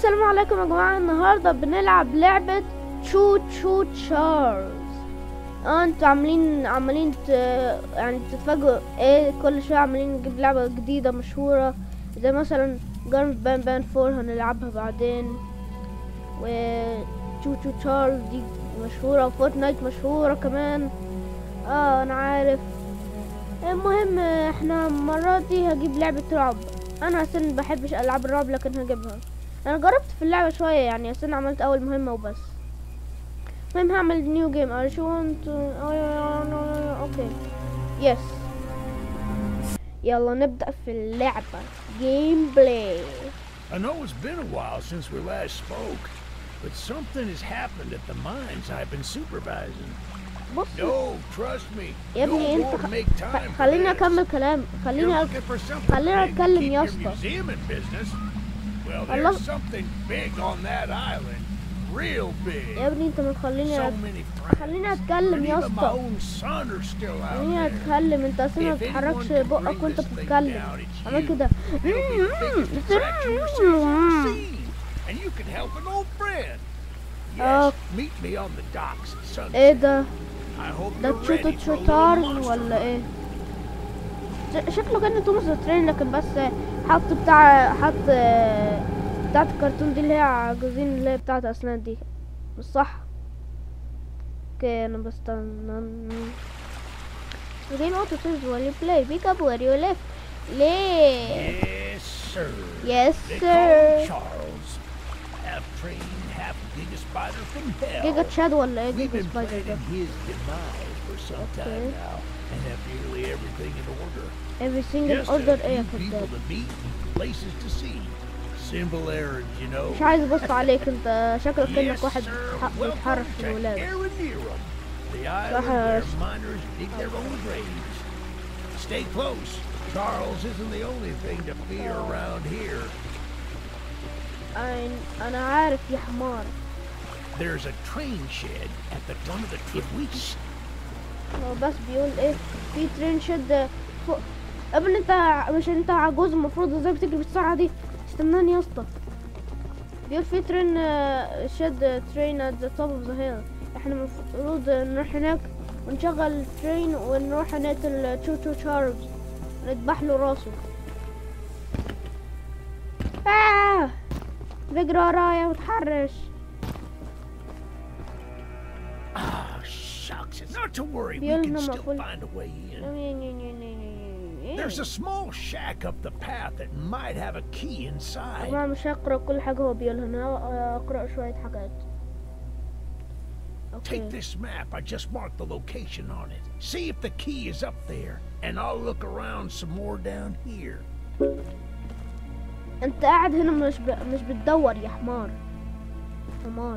السلام عليكم يا جماعة النهاردة بنلعب لعبة تشو تشو تشارلز اه انتوا عاملين عمالين ت... يعني تتفاجئوا ايه كل شوية عمالين نجيب لعبة جديدة مشهورة زي مثلا جارم بان بان فور هنلعبها بعدين و تشو تشو تشارلز دي مشهورة وفورتنايت مشهورة كمان اه انا عارف المهم احنا المرة دي هجيب لعبة رعب انا اصلا مبحبش العاب الرعب لكن هجيبها انا جربت في اللعبة شوية يعني اصلا عملت اول مهمة وبس المهم هعمل نيو جيم I just want to اوكي يس يلا نبدأ في اللعبة جيم بلاي I know it's been a while since we last spoke, but something has happened at the mines I've been supervising. بص No, trust me. يا no ابني انت more خ... make خ- time for خليني this. اكمل كلام You're خليني أك... looking for something خلينا big to نتكلم keep يا your اسطى. museum in business. Well, الله- there's something big on that island. Real big. يا ابني انت ما تخليني So أت... many friends. خليني اتكلم And يا even my اسطى own son are still out خليني there. اتكلم انت اصلا ما If بتتحركش anyone can بقك bring وانت this thing بتتكلم down, it's عمال you. كده It'll be the biggest attraction your city's ever seen. And you can help an old friend. Oh. Yes, meet me on the docks at sunset. ايه ده I hope ده you're تشوتو ready for a little تشوتارز monster ولا run. ايه ش- شكله كان توماس ذا ترين لكن بس حط بتاع حط آه، بتاعت الكرتون دي اللي هي عجوزين اللي هي بتاعت اسنان دي مش صح اوكي انا بستنى The game auto says when you play pick up where you left ليه Yes, sir. Yes They sir call him Charles. Half trained, half giga spider from hell. جيجا تشاد ولا ايه We've جيجا been سبايدر ده planning his demise for some Okay. time now, and have nearly everything in order. every single Just order a ايه يا few people كداب to meet, and places to see. Simple errands, you know. مش عايز ابص عليك انت شكلك Yes, كأنك واحد sir. ح- بيتحرش Welcome في to الولاد Aranerum, the island صح. where miners dig their own graves. Stay close. Charles isn't the only thing to fear around here. أنا- انا عارف يا حمار There's a train shed at the front of the trip. We s- هو بس بيقول ايه في ترين شد فوق قبل انت ع- مش انت عجوز المفروض ازاي بتجري بالسرعه دي استناني يا اسطى بيقول في ترين آه، شد ترين at the top of the hill احنا المفروض نروح هناك ونشغل الترين ونروح نقتل تشو تشو تشارلز نذبح له راسه آه بيجري ورايا متحرش Ah, shucks. It's not to worry. We Yun can na still mapul- find a way in. There's a small shack up the path that might have a key inside. طبعا مش هقرا كل حاجة هو بيقولها انا اقرا شوية حاجات Take اوكي this map. I just marked the location on it. See if the key is up there, and I'll look around some more down here. انت قاعد هنا مش ب... مش بتدور يا حمار حمار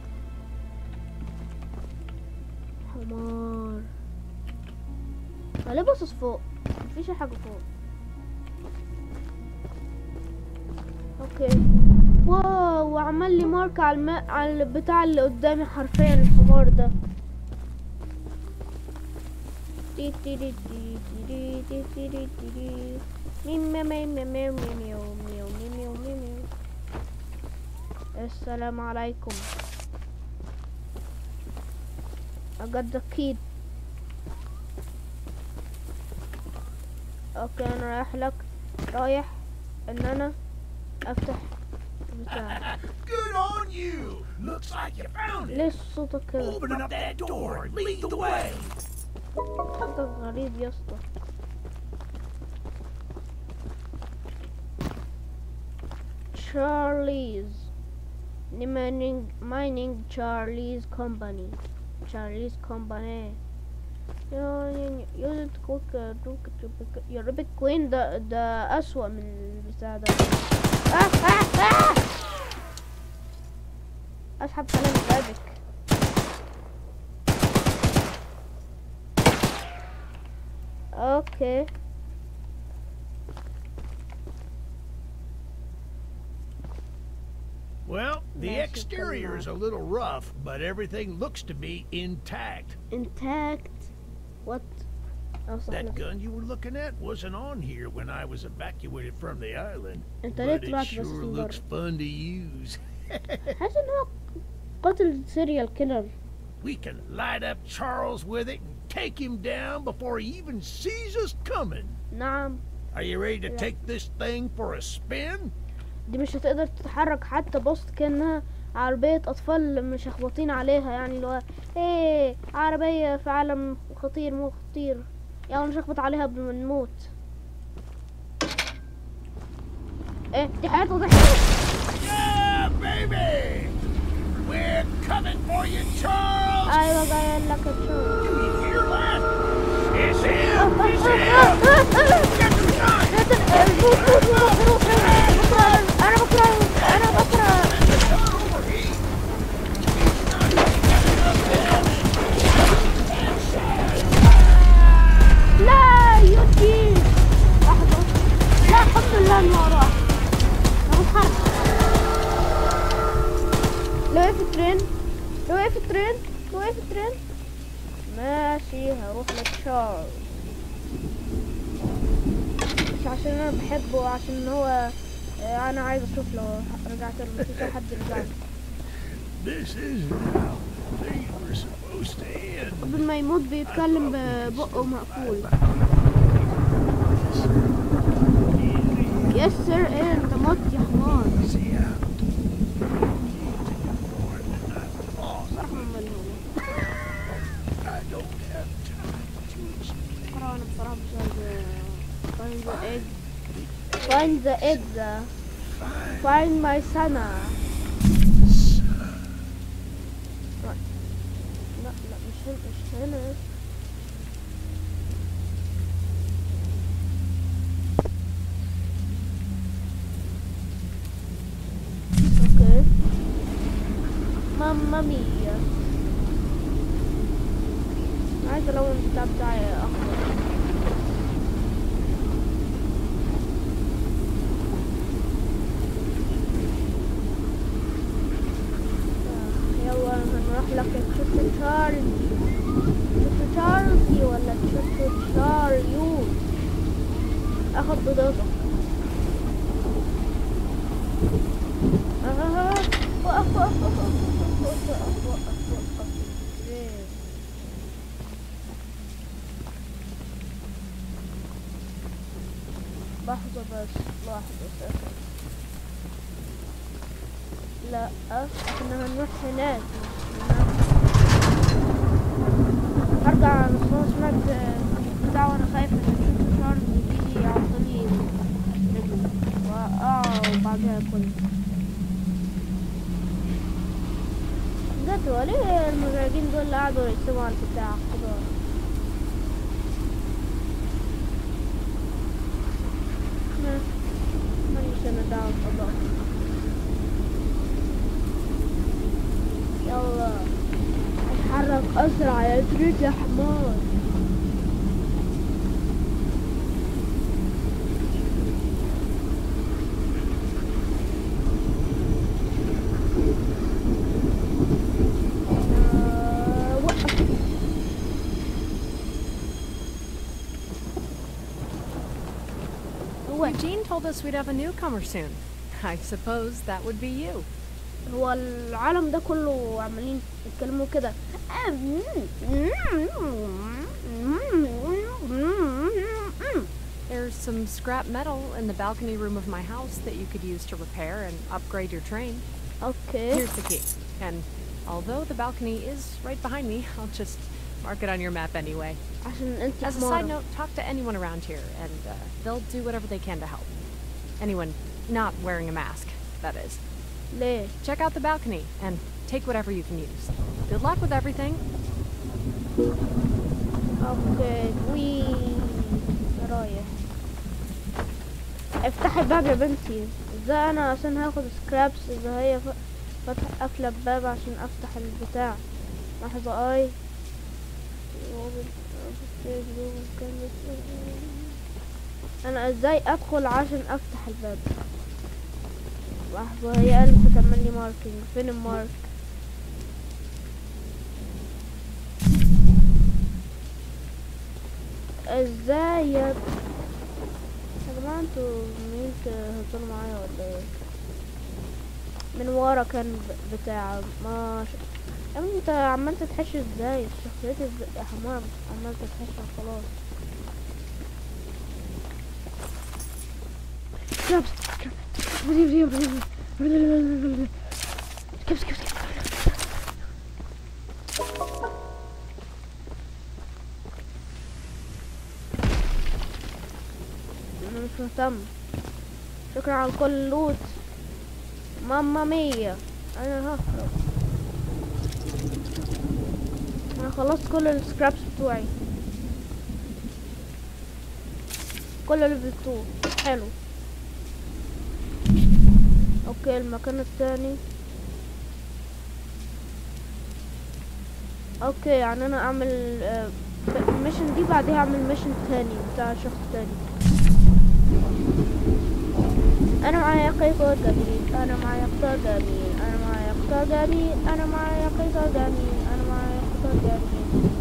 حمار أنا ليه باصص فوق مفيش حاجة فوق اوكي واو وعمل لي مارك على الماء على البتاع اللي قدامي حرفيا الحمار ده تي تي تي تي تي تي تي تي تي تي. ميو ميو ميو ميو ميو ميو ميو ميو ميو ميو ميو. السلام عليكم I got the key اوكي انا رايح لك رايح ان انا افتح بتاع Good on you. Looks like you found it. ليش صوتك كده Open up that door and lead the way. صوتك غريب يا اسطى Charlie's mining mining Charlie's company Charlie's company يوجد كوك دوك يا رب كوين ده ده أسوأ من البتاع ده آه آه آه أسحب كلام بابك اوكي Well, the Massive exterior is a little rough, but everything looks to be intact. intact what اه صح That أنا- gun you were looking at wasn't on here when I was evacuated from the island. انت ليه But it طلعت بس sure من looks بره fun to use. حاسس ان هو قاتل سيريال كيلر We can light up Charles with it and take him down before he even sees us coming. نعم Are you ready to Yeah. take this thing for a spin? دي مش هتقدر تتحرك حتى بص كأنها عربية أطفال مش خبطين عليها يعني اللي هو ايه عربية في عالم خطير مو خطير يلا مش هخبط عليها قبل ما نموت ايه دي حياته دي حياته Yeah, baby! We're coming for you, Charles! ايوه جاي لك الشغل Do you hear that? It's him! It's him! Get the gun! انا بكره انا بكره لا يوتي لحظة لا الحمد لله انه راح انا بتحرك لو وقف الترين لو وقف الترين لو وقف الترين ماشي هروح لتشارلز مش عشان انا بحبه عشان هو آه، انا عايز اشوف لو رجعت له مفيش حد رجع له. This isn't how things were supposed to end. قبل ما يموت بيتكلم ببقه مقفول يس سير ايه انت مت يا حمار See how more than I thought. صراحة مملون I don't have time to explain. بصراحة انا بصراحة مش عايز find the egg find the egg find my son لا لا مش هنا مش هنا اوكي ماما ميا عايز الون البتاع بتاعي اخضر آه، يلا هنروح لك تشوف تشارلي تشوف تشارلي ولا تشوف تشارليو اخد بيضتك آه، وقف وقف وقف وقف وقف وقف وقف وقف ليه؟ لحظة بس لحظة بس لا احنا هنروح هناك مش هناك. هرجع بس انا سمعت بتاع وانا خايف ان اشوف شارلز يجي يعضلي رجلي واقع وبعدها اكل جد هو ليه المزعجين دول اللي قعدوا يكتبوا على البتاع خضار ما- مانيش انا دعوة بقضاء يلا اتحرك اسرع يا تريد يا حمار آه، وقف هو Eugene told us we'd have a newcomer soon. I suppose that would be you. هو العالم ده كله عمالين يتكلموا كده There's some scrap metal in the balcony room of my house that you could use to repair and upgrade your train. اوكي Here's the key. And although the balcony is right behind me, I'll just mark it on your map anyway. عشان انت As a حمارة side note, talk to anyone around here, and uh, they'll do whatever they can to help. Anyone not wearing a mask, that is. ليه Check out the balcony and take whatever you can use. Good luck with everything. اوكي وي رايح افتحي الباب يا بنتي ازاي انا عشان هاخد سكرابس اذا هي ف- فتح قافلة الباب عشان افتح البتاع لحظة اي انا ازاي ادخل عشان افتح الباب لحظة هي قالت تعمل لي ماركينج فين المارك ازاي يا يا جماعة انتوا مين تهزروا معايا ولا ايه من ورا كان ب- بتاع ما ش... يا ابني انت عمال تتحش ازاي شخصيتي ازاي يا حمام عمال تتحش خلاص كبس كبس كبس انا مش مهتم شكرا على كل اللوت ماما مية انا ههرب انا خلصت كل السكرابس بتوعي كل ليفل 2 حلو اوكي المكان الثاني اوكي يعني انا اعمل آه، الميشن دي بعدها اعمل ميشن تاني بتاع شخص تاني انا معايا قيثر جميل انا معايا قطار جميل انا معايا قطار جميل انا معايا قيثر جميل انا معايا قطار جميل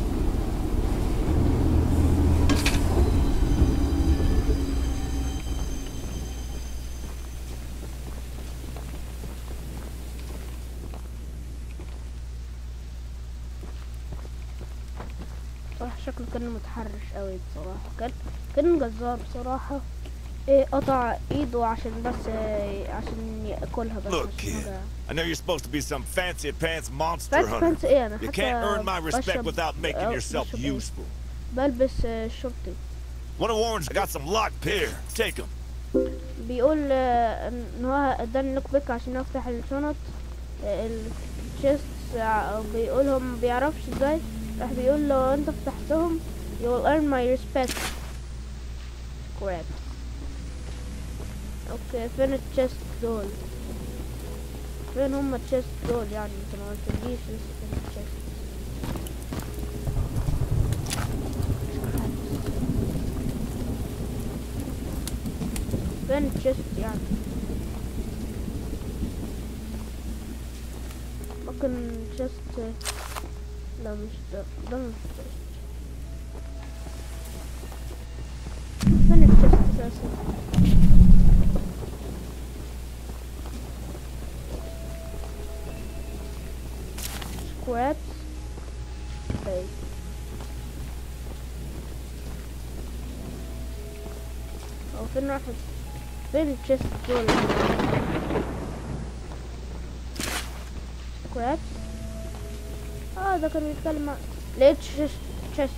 صراحة شكله كان متحرش قوي بصراحة كان كان جزار بصراحة ايه قطع ايده عشان بس إيه عشان ياكلها بس Look, عشان kid. حاجة I know you're supposed to be some fancy pants monster فانت hunter. فانت ايه انا You حتى can't earn my respect بشرب- without making أو yourself بشرب إيه؟ useful. بلبس آه، شرطي One of Warren's got some locked here. Take them. بيقول آه، ان هو اداني لوك بيك عشان افتح الشنط الشيست بيقول هو ما بيعرفش ازاي راح بيقول لو انت فتحتهم you will earn my respect crap اوكي فين التشيست دول فين هم التشيست دول يعني انت ما قلتليش لسه فين التشيست فين التشيست يعني ممكن تشيست لا مش ده ده مش تشيست فين التشيست اساسا سكوات طيب هو فين راح فين التشيست دول سكوات اه ده كان بيتكلم مع لقيت تشيست تشيست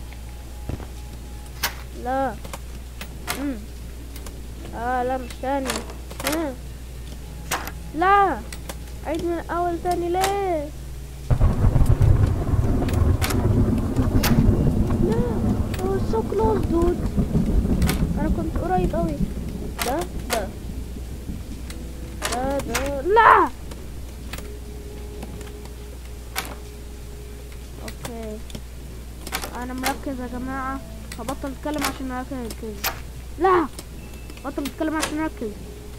لا امم اه لا مش تاني آه. لا عيد من اول تاني ليه لا هو سو كلوز دود انا كنت قريب قوي ده ده ده ده لا اوكي انا مركز يا جماعة هبطل اتكلم عشان اركز لا بطل اتكلم عشان اركز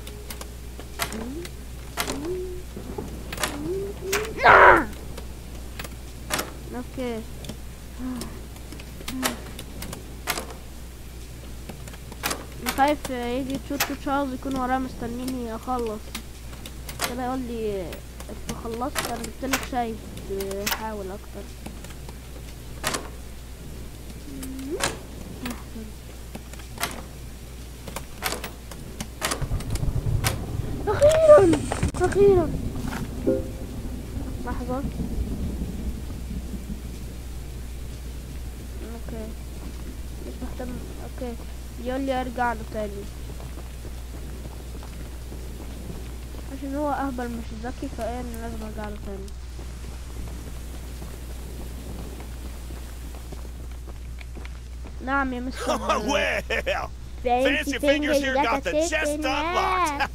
لا اوكي أنا خايف يجي تشوت تو تشارلز يكون وراه مستنيني اخلص كده يقول لي انت خلصت انا جبت لك شاي حاول اكتر اخيرا اخيرا لحظة اوكي مش مهتم اوكي يقول لي ارجع له تاني عشان هو اهبل مش ذكي فايه انا لازم ارجع له تاني نعم يا مستر well, Fancy Fingers here got the chest unlocked.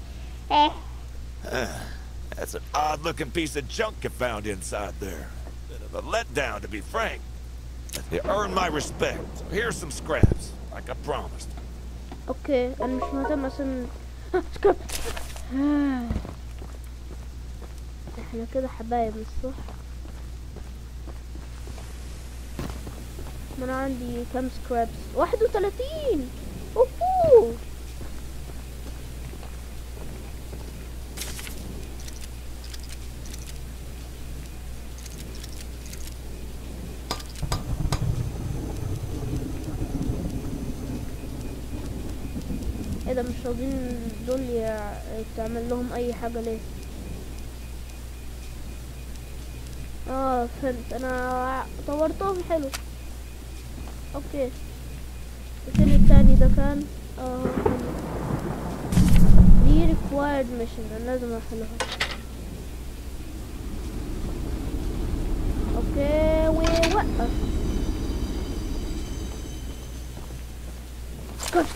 that's an odd-looking piece of junk you found inside there. Bit of a letdown, to be frank. You earned my respect. So here's some scraps, like I promised. اوكي انا مش مهتم اصلا آه، سكراب آه. احنا كده حبايب مش صح ما انا عندي كام سكرابس واحد وتلاتين اوهو ايه ده مش راضيين دول يع- تعمل لهم اي حاجة ليه اه فهمت انا طورتهم حلو اوكي الفيلم التاني ده كان اه دي required mission انا لازم احلها اوكي ووقف كش.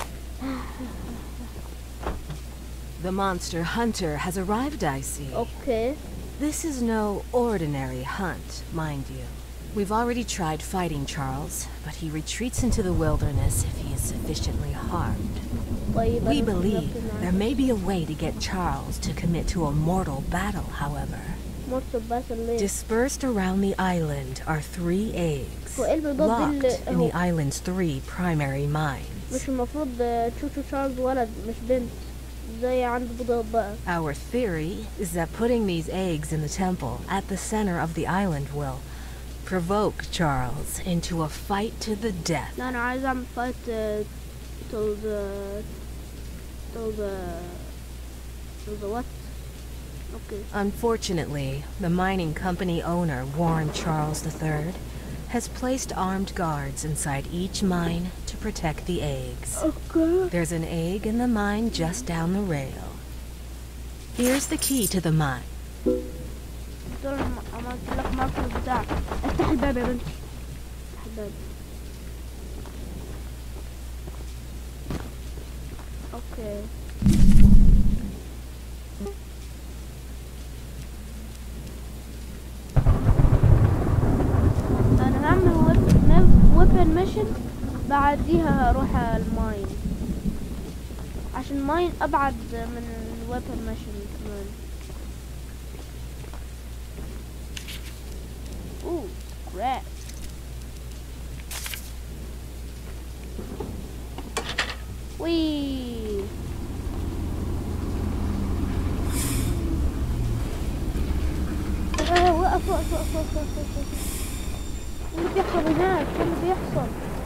The monster hunter has arrived, I see. اوكي This is no ordinary hunt, mind you. We've already tried fighting Charles, but he retreats into the wilderness if he is sufficiently harmed. طيب We أنا believe متذكر there معاك. may be a way to get Charles to commit to a mortal battle, however. مرت بس الليل Dispersed around the island are three eggs, هو ايه البيضات دي locked اللي in the هو island's three primary mines. مش المفروض آه، تشوشو تشارلز ولد مش بنت زي عنده بيضات بقى Our theory is that putting these eggs in the temple at the center of the island will provoke Charles into a fight to the death. لا انا عايز اعمل فايت till the till the till the what اوكي Unfortunately, the mining company owner, Warren Charles III, has placed armed guards inside each mine to protect the eggs. اوكي There's an egg in the mine just down the rail. Here's the key to the mine. دول عم- عملت لك ماركر بتاعك افتح الباب يا بنتي افتح الباب اوكي انا هعمل ويبن ميشن بعديها هروح الماين عشان الماين ابعد من الويبن ميشن كمان اوه scrap وي آه، وقف وقف وقف وقف وقف وقف وقف. ايه اللي بيحصل هناك ايه اللي بيحصل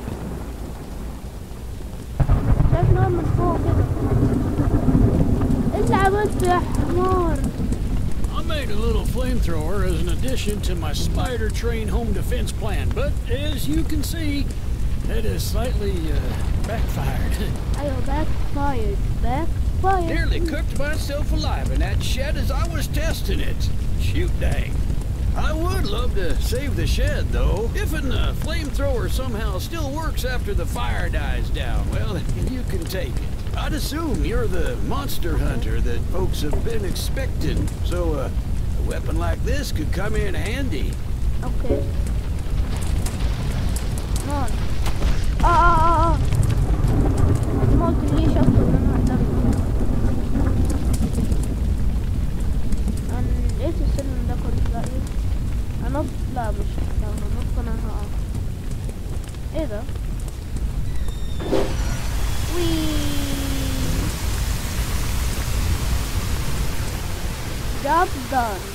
شايف نار من فوق كده ايه اللي عملته يا حمار I made a little flamethrower as an addition to my spider train home defense plan, but as you can see, it has slightly uh, backfired. ايوه backfired backfired Nearly cooked myself alive in that shed as I was testing it. Shoot dang. I would love to save the shed, though. If an uh, flamethrower somehow still works after the fire dies down, well, you can take it. I'd assume you're the monster hunter that folks have been expecting, so uh, a weapon like this could come in handy. اوكي نار اه اه اه اه ما قلتليش اكتر منها الدم انا لقيت السلم ده كنت لاقيه انط لا مش لو هنط انا هقع ايه ده وي job done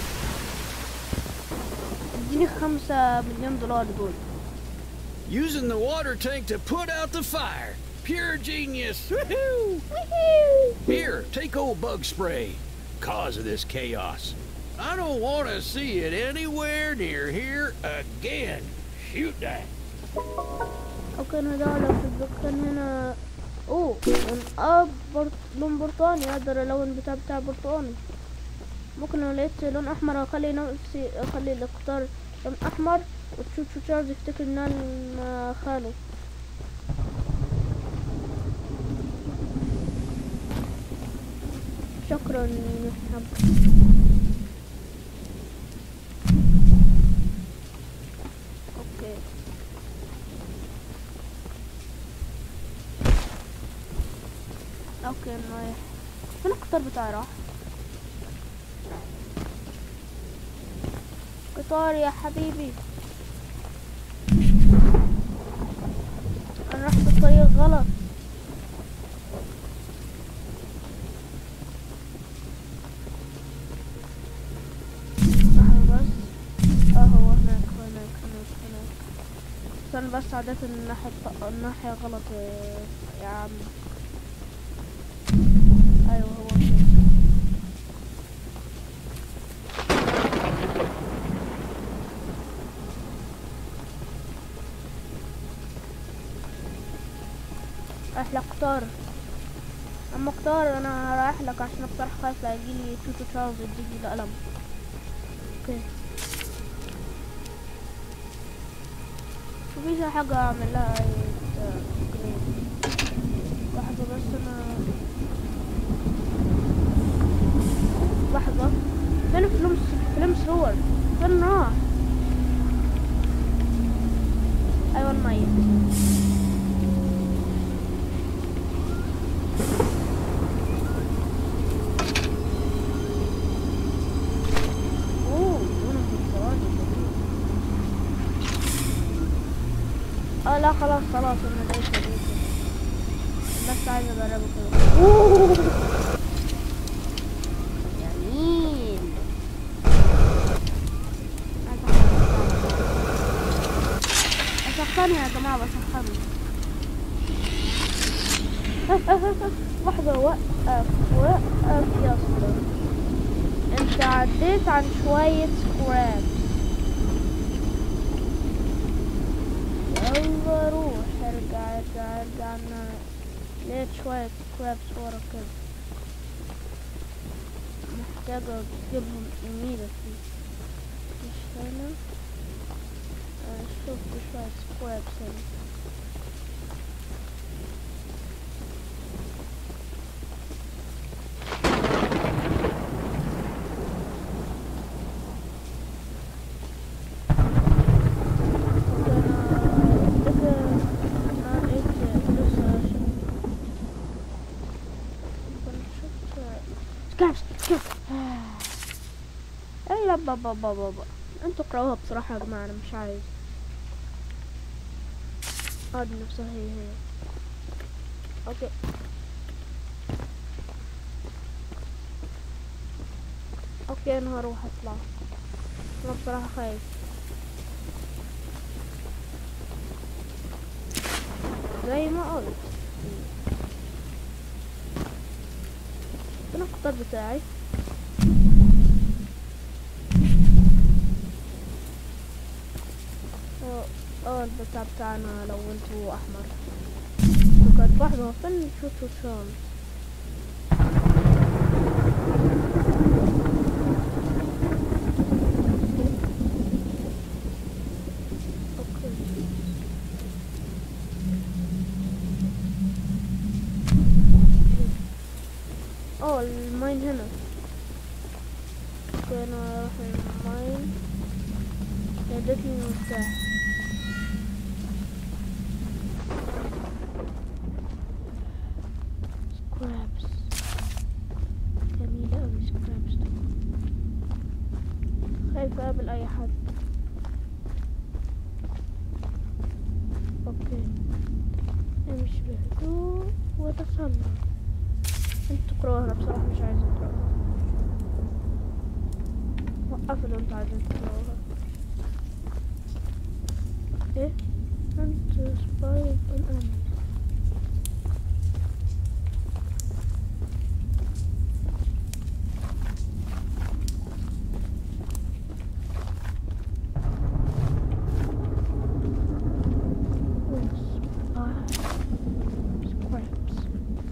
اديني خمسة مليون دولار دول Using the water tank to put out the fire. Pure genius. Woohoo! Here, take old bug spray. Cause of this chaos. I don't want to see it anywhere near here again. Shoot that. اوكي انا ده لو في الدكان هنا اوه لون اه بر... لون برتقاني اقدر الون بتاع بتاع برتقاني ممكن لو لقيت لون احمر اخلي نفسي اخلي اللي اختار لون احمر وتشوف تشارلز يفتكر ان انا خاله شكرا يا محب اوكي اوكي رايح فين القطار بتاعي راح قطار يا حبيبي انا رحت الطريق غلط لحظة بس اه هو هناك هناك هناك هناك استنى بس عادة الناحية الط- الناحية غلط يا- يا عم ايوه هو هناك رايح لقطار عم مختار انا رايح لك عشان بصراحة خايف لا يجيلي توتو تشارلز يديني القلم اوكي مفيش أي حاجة اعمل لها اي جريد لحظة بس انا لحظة فين فلوس فيلم سرور فين راح ايوه المية اوه وانا في الثواني اه لا خلاص خلاص انا لقيت لقيت بس عايز اجربه كده أوه. جميل عايز أحرق. اسخنها يا جماعة بسخنها لحظة وقف وقف يا اسطى انت عديت عن شوية سكراب يلا روح ارجع ارجع ارجع انا لقيت شوية سكرابس ورا كده محتاجة اجيبهم immediately مش هنا آه، شفت شوية سكرابس هنا اي لا بابا بابا بابا انتوا اقرأوها بصراحة يا جماعة انا مش عايز اه دي نفسها هي هي اوكي اوكي انا هروح اطلع انا بصراحة خايف زي ما قلت فين القطار بتاعي اه اه البتاع بتاعنا لونته احمر وكانت واحدة فين شوتو شان اوكي اه الماين هنا اوكي انا اروح الماين ادتني المفتاح سكرابس جميلة اوي سكرابس دي خايفة اقابل اي حد اوكي امشي بهدوء وتسلق انتوا تقرأوها انا بصراحة مش عايز اقرأها وقفوا لو انتوا عايزين تقرأوها ايه انت سباي الامن Scraps.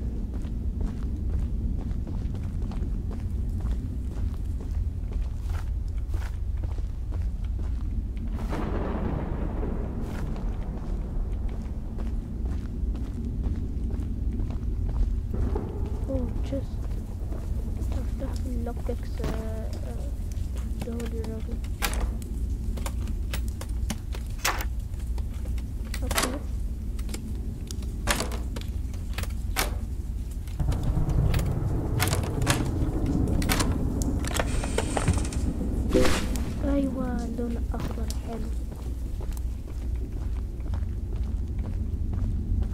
اوه تشست افتح اللوك بيكس دهولي الراجل اوكي ايوه اللون الاخضر حلو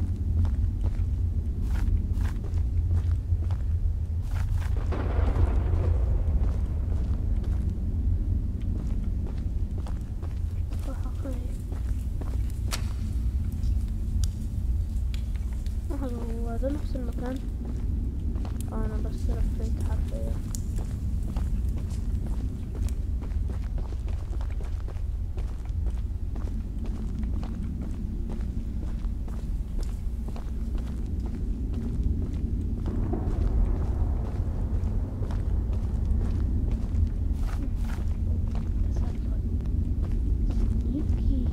ده نفس المكان اه انا بس لفيت حرفيا Sneaky.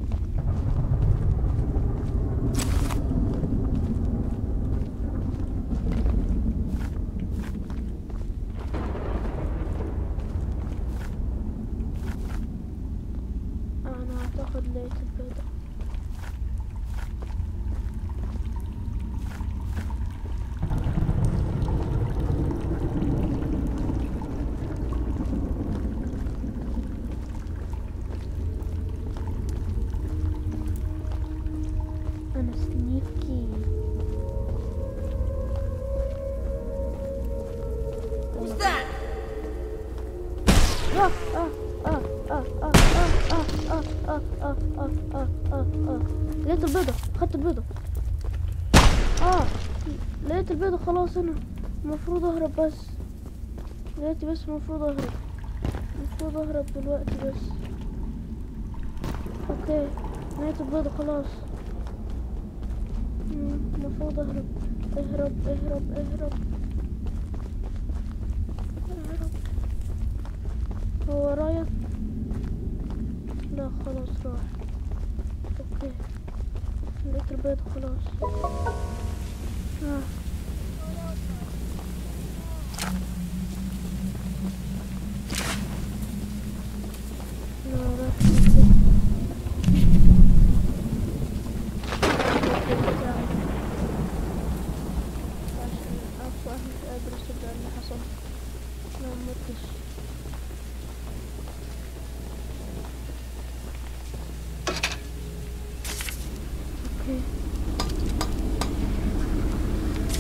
انا اعتقد لقيت البيضة انا سنيكي Who's that? آه آه آه آه آه آه آه آه آه آه آه آه آه لقيت البيضة خدت البيضة اه لقيت البيضة خلاص انا المفروض اهرب بس دلوقتي بس المفروض اهرب المفروض اهرب دلوقتي بس اوكي لقيت البيضة خلاص مم، المفروض اهرب اهرب اهرب اهرب اهرب هو ورايا لا خلاص راح اوكي لقيت البيض خلاص آه. لا راح عشان أصلا مش قادر أصدق اللي حصل لا متش اوكي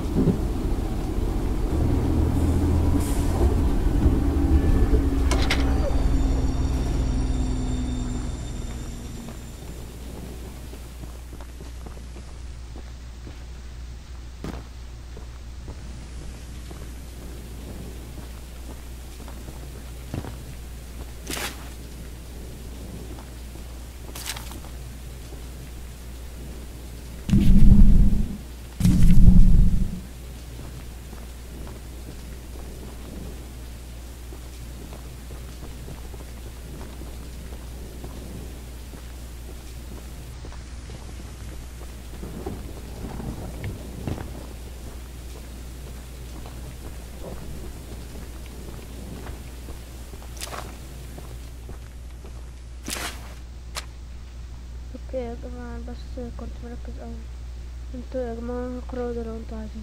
اوكي يا جماعة بس كنت مركز اوي انتوا يا جماعة اقرأوا ده لو انتوا عايزين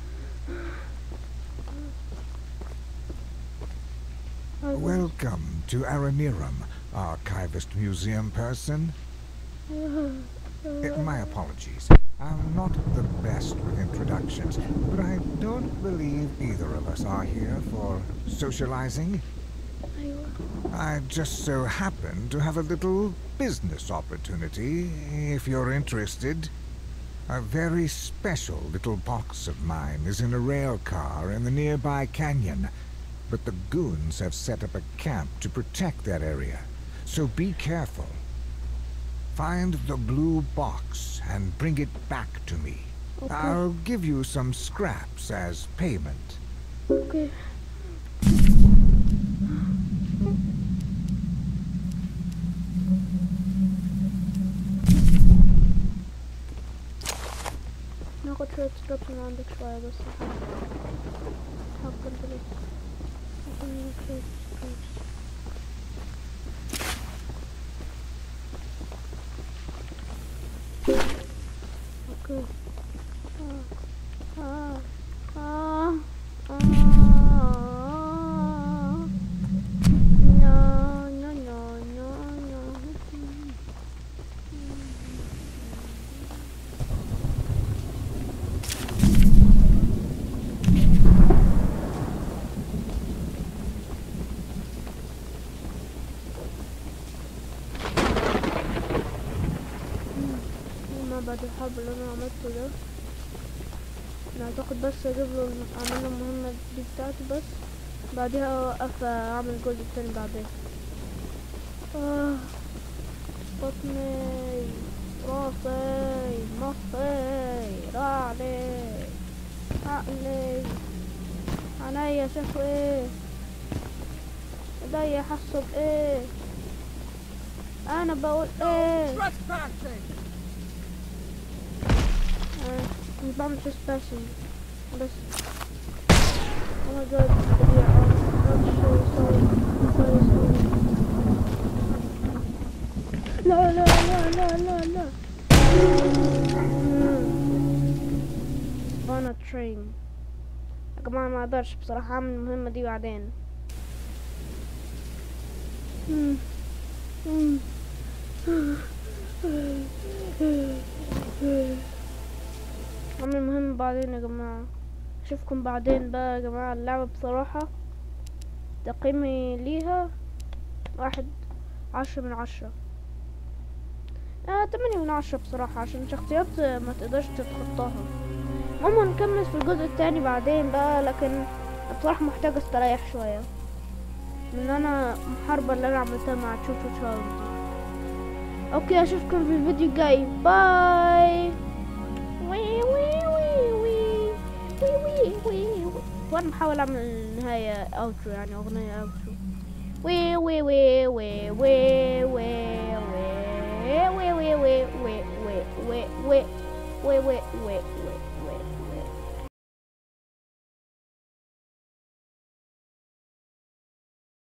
Welcome to Aranirum, Archivist Museum person. Uh, my apologies. I'm not the best with introductions, but I don't believe either of us are here for socializing. ايوه I just so happen to have a little business opportunity, if you're interested. A very special little box of mine is in a rail car in the nearby canyon, but the goons have set up a camp to protect that area, so be careful. Find the blue box and bring it back to me. Okay. I'll give you some scraps as payment. اوكي ناخد شوية ستروبس من عندك شوية بس حق انت بس عشان ناخد شوية ستروبس اوكي آه. آه. آه. آه. No, no, no, no, no. ما بعد الحرب اللي انا عملته ده انا اعتقد بس اجيب له اعمل له المهمة دي بتاعته بس بعدها اوقف اعمل الجزء التاني بعدين آه بطني راسي مخي رعلي عقلي عينيا شافوا ايه ايديا حسوا بايه انا بقول ايه آه، مش بعمل trespassing بس oh my god طبيعة I'm so sorry sorry sorry لا لا لا لا لا لا سبانا ترين يا جماعة ما اقدرش بصراحة اعمل المهمة دي بعدين مم. مم. اعمل المهم بعدين يا جماعة اشوفكم بعدين بقى يا جماعة اللعبة بصراحة تقييمي ليها واحد عشرة من عشرة آه تمانية من عشرة بصراحة عشان شخصيات ما تقدرش تتخطاها ماما نكمل في الجزء التاني بعدين بقى لكن بصراحة محتاجة استريح شوية لان انا محاربة اللي انا عملتها مع تشوتشو تشارلز دي. اوكي اشوفكم في الفيديو الجاي باي وي وي وي وي وي وي وي وانا بحاول اعمل نهاية اوترو يعني اغنية اوترو وي وي وي وي وي وي وي وي وي وي وي وي وي وي وي وي وي وي